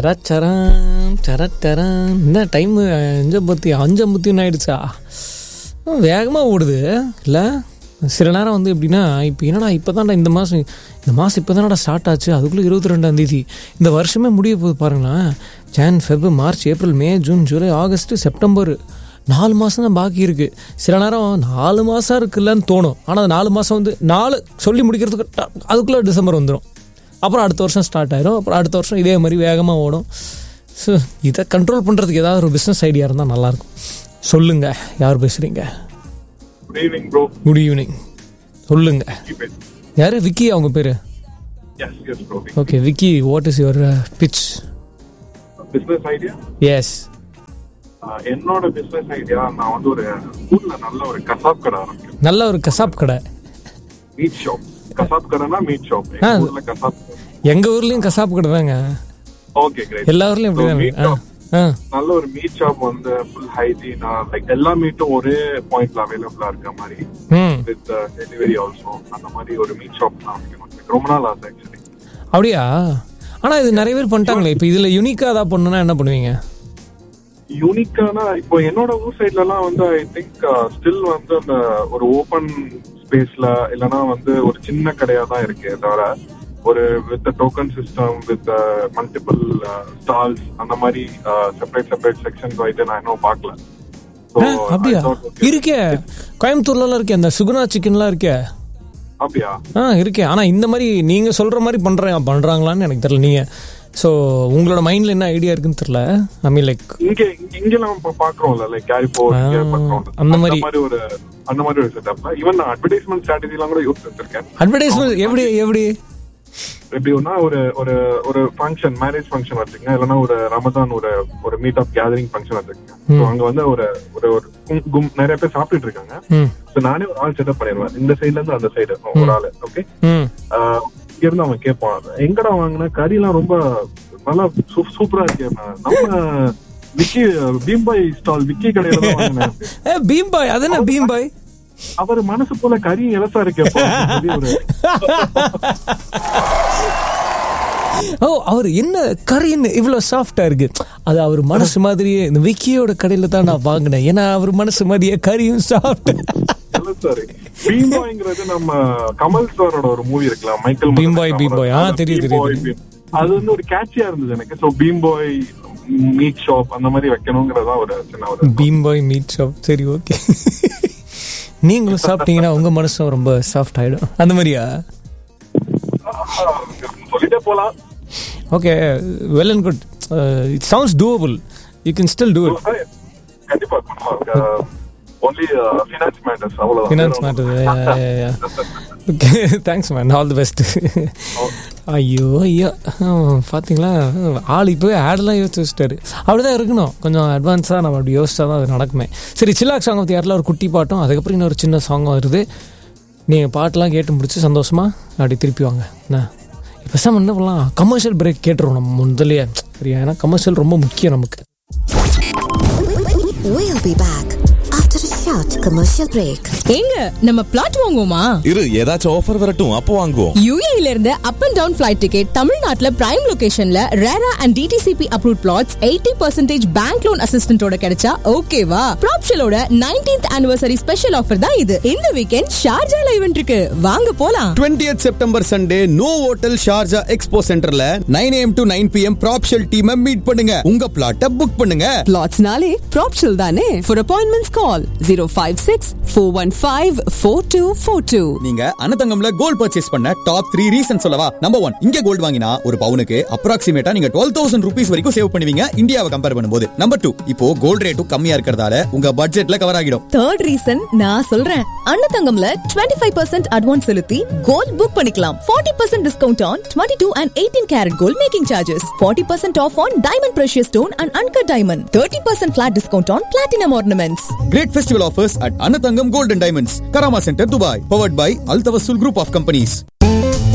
சரச்சரம் சரச்சரம் என்ன டைம் அஞ்சம்பத்தி அஞ்சம்பத்தி ஒன்று ஆயிடுச்சா வேகமாக ஓடுது இல்லை சில நேரம் வந்து எப்படின்னா இப்போ என்னடா இப்போ தான்டா இந்த மாதம் இந்த மாதம் இப்போ தானடா ஸ்டார்ட் ஆச்சு அதுக்குள்ளே இருபத்தி ரெண்டாம் தேதி இந்த வருஷமே முடிய போகுது பாருங்களேன் Jan Feb March April May June July August September நாலு மாதம் தான் பாக்கி இருக்குது சில நேரம் நாலு மாதம் இருக்குல்லன்னு தோணும் ஆனால் நாலு மாதம் வந்து நாலு சொல்லி முடிக்கிறதுக்கு ட- அதுக்குள்ளே டிசம்பர் வந்துடும் அப்புறம் அடுத்த வருஷம் ஸ்டார்ட் ஆயிரும் அப்புறம் அடுத்த வருஷம் இதே மாதிரி வேகமாக ஓடும் ஸோ இதை கண்ட்ரோல் பண்ணுறதுக்கு ஏதாவது ஒரு பிஸ்னஸ் ஐடியா இருந்தால் நல்லாயிருக்கும் சொல்லுங்கள் யார் பேசுகிறீங்க good evening bro good evening சொல்லுங்க யாரு விக்கி அவங்க பேர் yes yes bro okay Vicky what is your pitch business idea yes என்னோட பிசினஸ் ஐடியா நான் வந்து ஒரு ஊர்ல நல்ல ஒரு கசாப் கடை ஆரம்பிக்கிறேன் நல்ல ஒரு கசாப் கடை மீட் ஷாப் கசாப் கடைனா மீட் ஷாப் ஆ. ஊர்ல கசாப் எங்கள் ஊர்லேயும் கசாப் கடை தாங்க ஓகே கிரேட் எல்லா ஊர்லேயும் So, இப்படி meat தான் shop. ஆ நல்ல ஒரு மீட் ஷாப் வந்து ஃபுல் ஹைஜீனா லைக் எல்லா மீட்டும் ஒரே பாயிண்ட்ல அவைலபிளா இருக்க மாதிரி ம் வித் டெலிவரி ஆல்சோ அந்த மாதிரி ஒரு மீட் ஷாப் ஆரம்பிக்கணும் எனக்கு ரொம்ப நாள் ஆசை ஆக்சுவலி அப்படியா ஆனால் இது நிறைய பேர் பண்ணிட்டாங்களே இப்போ இதில் யூனிக்காக ஏதாவது பண்ணணும்னா என்ன பண்ணுவீங்க யூனிக்கானா இப்போ என்னோட ஊர் சைட்ல எல்லாம் வந்து ஐ திங்க் ஸ்டில் வந்து அந்த ஒரு ஓபன் ஸ்பேஸ்ல இல்லனா வந்து ஒரு சின்ன கடையா தான் இருக்கே தவிர ஒரு with token system with multiple stalls அந்த மாதிரி செப்பரேட் செப்பரேட் செக்ஷன் வைத்து நான் இன்னும் பார்க்கல So, ஆ, அப்படியா I thought, okay. இருக்கே கோயம்புத்தூர்லலாம் இருக்கே அந்த சுகுணா சிக்கன்லாம் இருக்கே அப்படியா ஆ இருக்கே ஆனால் இந்த மாதிரி நீங்கள் சொல்கிற மாதிரி பண்ணுறேன் பண்ணுறாங்களான்னு எனக்கு தெரியல நீங்கள் ஸோ உங்களோட மைண்டில் என்ன ஐடியா இருக்குன்னு தெரியல ஐ மீன் லைக் இங்க இங்கெல்லாம் இப்ப பாக்குறோம்ல லைக் கேரிபோ இங்க ஆ, பண்றோம் அந்த மாதிரி. ஒரு அந்த மாதிரி ஒரு செட்டப்ல ஈவன் நான் அட்வர்டைஸ்மெண்ட் ஸ்ட்ராட்டஜி எல்லாம் கூட யூஸ் பண்ணிருக்கேன் அட்வர்டைஸ்மெண்ட் எப்படி எப்படி எப்படின்னா ஒரு ஒரு ஒரு ஃபங்க்ஷன் மேரேஜ் ஃபங்க்ஷன் வச்சுக்கங்க இல்லைன்னா ஒரு ரமதான் ஒரு ஒரு மீட் அப் கேதரிங் ஃபங்க்ஷன் வச்சுக்கங்க ஸோ அங்க வந்து ஒரு ஒரு ஒரு கும்- கும் நிறைய பேர் சாப்பிட்டுட்டு இருக்காங்க ம் ஸோ நானே ஒரு ஆள் செட்டப் பண்ணிடுவேன் இந்த சைடுல இருந்து அந்த சைடு ஒரு ஆளு ஓகே ம் இங்க இருந்து அவன் கேட்பான் எங்கடா வாங்கின கறி எல்லாம் ரொம்ப நல்லா சூ- சூப்பரா இருக்கே நம்ம விக்கி பீம்பாய் ஸ்டால் விக்கி கடையில தான் வாங்கினேன் ஏ பீம் பாய் அது என்ன பீம் பாய் அவர் மனசு போல கறி இலசா இருக்கேப்பா அப்படின்னு சொல்லி ஒரு ஓ அவர் என்ன கறின்னு இவ்வளோ சாஃப்டா இருக்கு அது அவர் மனசு மாதிரியே இந்த விக்கியோட கடையில தான் நான் வாங்கினேன் ஏன்னா அவர் மனசு மாதிரியே கறியும் சாஃப்ட் சாரி பீம்பாய்ங்கிறது நம்ம கமல் சாரோட ஒரு மூவி இருக்கலாம் மைக்கேல் பீம் பாய், பீம் பாய். ஆ, அந்த தெரியுது, பீம் பாய், தெரியுது. பீம். அது வந்து ஒரு கேட்சியா இருந்தது எனக்கு so Bheem Bhai meat shop அந்த மாதிரி வைக்கணுங்கிறதா ஒரு சின்ன ஒரு பீம் பாய் மீட் ஷாப் சரி ஓகே நீங்களும் சாப்பிட்டீங்கன்னா உங்க மனசும் ரொம்ப சாஃப்ட் ஆயிடும் அந்த மாதிரியா சொல்லிட்டே போலாம் okay well and good it sounds doable you can still do it கண்டிப்பா ஒன்லி ஃபினான்ஸ் மேட்டர்ஸ் அவ்வளவுதான் finance matter okay thanks man all the best ஐயோ ஐயோ ஹம், பாத்தீங்களா ஆள் இப்போவே ஆடெல்லாம் யோசிச்சு வச்சுட்டாரு அப்படிதான் இருக்கணும் கொஞ்சம் அட்வான்ஸாக நம்ம அப்படி யோசிச்சா தான் அது நடக்குமே சரி சில்லாக் சாங் பற்றி யாரில் ஒரு குட்டி பாட்டும் அதுக்கப்புறம் இன்னொரு சின்ன சாங்கும் வருது நீங்கள் பாட்டெலாம் கேட்டு முடிச்சு சந்தோஷமா அப்படி திருப்பி வாங்க என்ன இப்போ சார் என்ன பண்ணலாம் கமர்ஷியல் பிரேக் கேட்டுருவோம் நம்ம முதல்லயே சரியா ஏன்னா கமர்ஷியல் ரொம்ப முக்கியம் நமக்கு We'll be back after a short commercial break. ஏங்க நம்ம பிளாட் வாங்குவோமா இரு ஏதாச்சும் ஆஃபர் வரட்டும் அப்போ வாங்குவோம் யூஏல இருந்து up and down flight ticket தமிழ்நாட்டுல பிரைம் லொகேஷன்ல RERA and DTCP approve flats eighty percentage bank loan அசிஸ்டன்டோட கிடைச்சா ஓகேவா ப்ராப்ஷலோட நைன்டீன்த் ஆனிவர்சரி ஸ்பெஷல் ஆஃபர் தான் இது இந்த வீக்கெண்ட் ஷார்ஜால ஈவென்ட் இருக்கு வாங்க போலாம் 20th September Sunday Novotel Sharjah Expo சென்டர்ல nine AM to nine PM ப்ராப்ஷல் டீம் மீட் பண்ணுங்க உங்க பிளாட்ட புக் பண்ணுங்க பிளாட்ஸ்னாலே ப்ராப்ஷல் தானே for appointments call zero five six four one five four two four two நீங்க அனதங்கம்ல கோல்ட் பர்ச்சேஸ் பண்ண டாப் த்ரீ ரீசன் சொல்லவா நம்பர் ஒன் இங்க கோல்ட் வாங்கினா ஒரு பவுனுக்கு அப்ராக்சிமேட்டா நீங்க டுவெல் தௌசண்ட் ருபீஸ் வரைக்கும் சேவ் பண்ணுவீங்க இந்தியாவை கம்பேர் பண்ணும்போது நம்பர் டூ இப்போ கோல்ட் ரேட்டும் கம்மியா இருக்கிறதால உங்க பட்ஜெட்ல கவர் ஆகிடும் தேர்ட் ரீசன் நான் சொல்றேன் அன்னதங்கம்ல டுவெண்ட்டி ஃபைவ் பர்சன்ட் அட்வான்ஸ் செலுத்தி கோல்ட் புக் பண்ணிக்கலாம் forty percent discount on twenty two and eighteen carat gold making charges forty percent off on diamond precious stone and uncut diamond thirty percent flat discount on platinum ornaments great festival offers at Annathangam golden diamonds Karama centre Dubai powered by அல்தவசுல் group of companies